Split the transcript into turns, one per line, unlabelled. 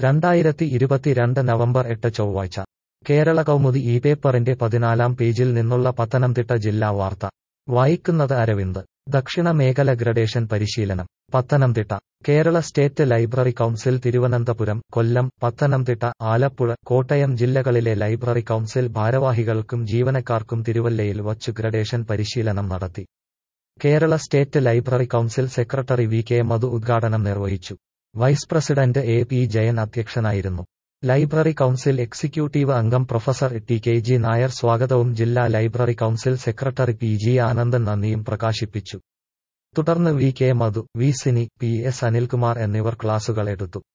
രണ്ടായിരത്തി ഇരുപത്തിരണ്ട് നവംബർ എട്ട് ചൊവ്വാഴ്ച കേരള കൗമുദി ഈ പേപ്പറിന്റെ പതിനാലാം പേജിൽ നിന്നുള്ള പത്തനംതിട്ട ജില്ലാ വാർത്ത വായിക്കുന്നത് അരവിന്ദ് ദക്ഷിണ മേഖല ഗ്രഡേഷൻ പരിശീലനം Pathanamthitta Kerala state library council Thiruvananthapuram Kollam Pathanamthitta Alappuzha Kottayam ജില്ലകളിലെ ലൈബ്രറി കൗൺസിൽ ഭാരവാഹികൾക്കും ജീവനക്കാർക്കും തിരുവല്ലയിൽ വച്ചു ഗ്രഡേഷൻ പരിശീലനം നടത്തി Kerala state library council secretary V K Madhu ഉദ്ഘാടനം നിർവഹിച്ചു vice president A P Jayan അധ്യക്ഷനായിരുന്നു ലൈബ്രറി കൗൺസിൽ എക്സിക്യൂട്ടീവ് അംഗം professor T K G Nair സ്വാഗതവും ജില്ലാ library council secretary P G Anandan നന്ദിയും പ്രകാശിപ്പിച്ചു തുടർന്ന് V K Madhu V Sini P S Anilkumar എന്നിവർ ക്ലാസുകൾ എടുത്തു